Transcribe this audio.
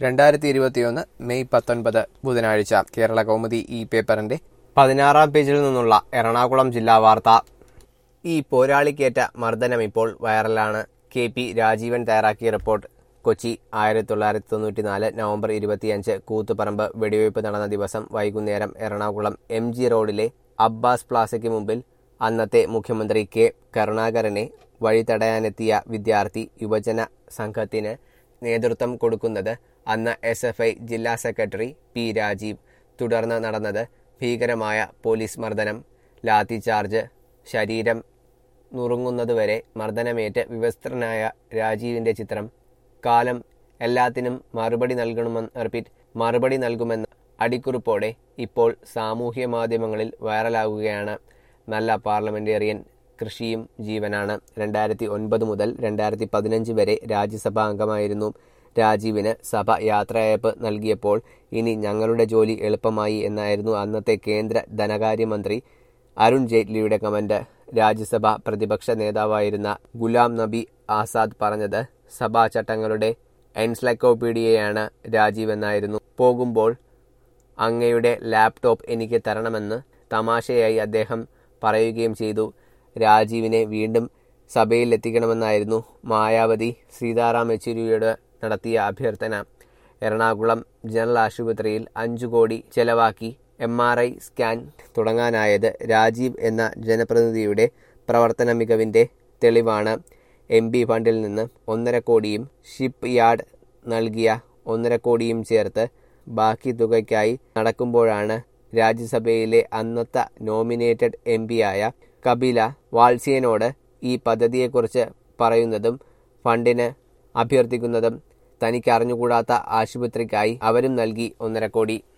രണ്ടായിരത്തി ഇരുപത്തിയൊന്ന് മെയ് പത്തൊൻപത് ബുധനാഴ്ച കേരള കൗമുദി ഈ പേപ്പറിന്റെ പതിനാറാം പേജിൽ നിന്നുള്ള എറണാകുളം ജില്ലാ വാർത്ത ഈ പോരാളിക്കേറ്റ മർദ്ദനം ഇപ്പോൾ വൈറലാണ് കെ പി രാജീവൻ തയ്യാറാക്കിയ റിപ്പോർട്ട് കൊച്ചി ആയിരത്തി തൊള്ളായിരത്തി തൊണ്ണൂറ്റിനാല് നവംബർ ഇരുപത്തിയഞ്ച് കൂത്തുപറമ്പ് വെടിവയ്പ് നടന്ന ദിവസം വൈകുന്നേരം എറണാകുളം എം ജി റോഡിലെ അബ്ബാസ് പ്ലാസയ്ക്ക് മുമ്പിൽ അന്നത്തെ മുഖ്യമന്ത്രി കെ കരുണാകരനെ വഴി തടയാനെത്തിയ വിദ്യാർത്ഥി യുവജന സംഘത്തിന് നേതൃത്വം കൊടുക്കുന്നത് അന്ന് എസ് എഫ് ഐ ജില്ലാ സെക്രട്ടറി പി രാജീവ് തുടർന്ന് നടന്നത് ഭീകരമായ പോലീസ് മർദ്ദനം ലാത്തി ചാർജ് ശരീരം നുറുങ്ങുന്നതുവരെ മർദ്ദനമേറ്റ് വിവസ്ത്രനായ രാജീവിന്റെ ചിത്രം കാലം എല്ലാത്തിനും മറുപടി നൽകണമെന്ന് റിപ്പീറ്റ് മറുപടി നൽകുമെന്ന അടിക്കുറിപ്പോടെ ഇപ്പോൾ സാമൂഹ്യ മാധ്യമങ്ങളിൽ വൈറലാകുകയാണ് നല്ല പാർലമെന്റേറിയൻ കൃഷിയും ജീവനാണ് രണ്ടായിരത്തി ഒൻപത് മുതൽ രണ്ടായിരത്തി പതിനഞ്ച് വരെ രാജ്യസഭാ അംഗമായിരുന്നു രാജീവിന് സഭ യാത്രയയപ്പ് നൽകിയപ്പോൾ ഇനി ഞങ്ങളുടെ ജോലി എളുപ്പമായി എന്നായിരുന്നു അന്നത്തെ കേന്ദ്ര ധനകാര്യമന്ത്രി അരുൺ ജെയ്റ്റ്ലിയുടെ കമന്റ് രാജ്യസഭ പ്രതിപക്ഷ നേതാവായിരുന്ന ഗുലാം നബി ആസാദ് പറഞ്ഞത് സഭാ ചട്ടങ്ങളുടെ എൻസ്ലൈക്കോപീഡിയയാണ് രാജീവ് എന്നായിരുന്നു പോകുമ്പോൾ അങ്ങയുടെ ലാപ്ടോപ്പ് എനിക്ക് തരണമെന്ന് തമാശയായി അദ്ദേഹം പറയുകയും ചെയ്തു രാജീവിനെ വീണ്ടും സഭയിൽ എത്തിക്കണമെന്നായിരുന്നു മായാവതി സീതാറാം യെച്ചൂരിയോട് നടത്തിയ അഭ്യർത്ഥന എറണാകുളം ജനറൽ ആശുപത്രിയിൽ അഞ്ചു കോടി ചെലവാക്കി എം ആർ ഐ സ്കാൻ തുടങ്ങാനായത് രാജീവ് എന്ന ജനപ്രതിനിധിയുടെ പ്രവർത്തന മികവിന്റെ തെളിവാണ് എം പി ഫണ്ടിൽ നിന്ന് ഒന്നര കോടിയും ഷിപ്പ് യാർഡ് നൽകിയ ഒന്നര കോടിയും ചേർത്ത് ബാക്കി തുകയ്ക്കായി നടക്കുമ്പോഴാണ് രാജ്യസഭയിലെ അന്നത്തെ നോമിനേറ്റഡ് എം പിയായ കപില വാൾസിയനോട് ഈ പദ്ധതിയെക്കുറിച്ച് പറയുന്നതും ഫണ്ടിന് അഭ്യർത്ഥിക്കുന്നതും തനിക്ക് അറിഞ്ഞുകൂടാത്ത ആശുപത്രിക്കായി അവരും നൽകി ഒന്നര കോടി